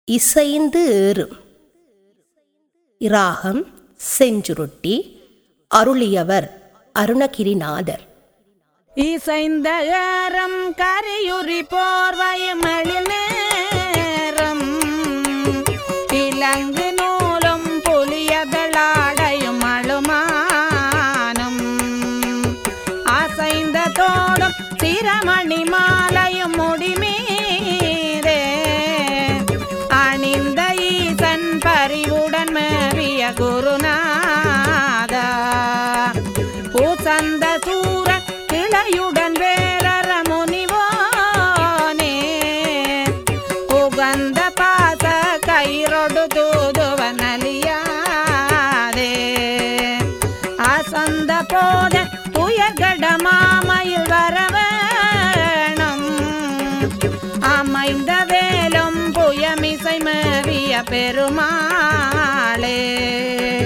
இசைந்து ஏறும் இராகம் செஞ்சுருட்டி அருளியவர் அருணகிரிநாதர் இசைந்த ஏரம் கரியுரி போர்வையும் எழில் நேரம் இலங்கு நூலும் புலியதளாடையும் அழுமானும் அசைந்த தோடும் சிரமணி மாலையும் முடிமீதே அணிந்த ஈசன் பரிவுடன் மேவிய குருநாதா பூசந்த சூர கிளையுடன் வேறற முனிவோனே உகந்த பாச கயிறொடு தூதுவன் அலியாதே அசந்த போத புயர்கட மாமையில் வரவேணும் அமைந்த வேலும் புயமிசை மேவிய பெருமாளே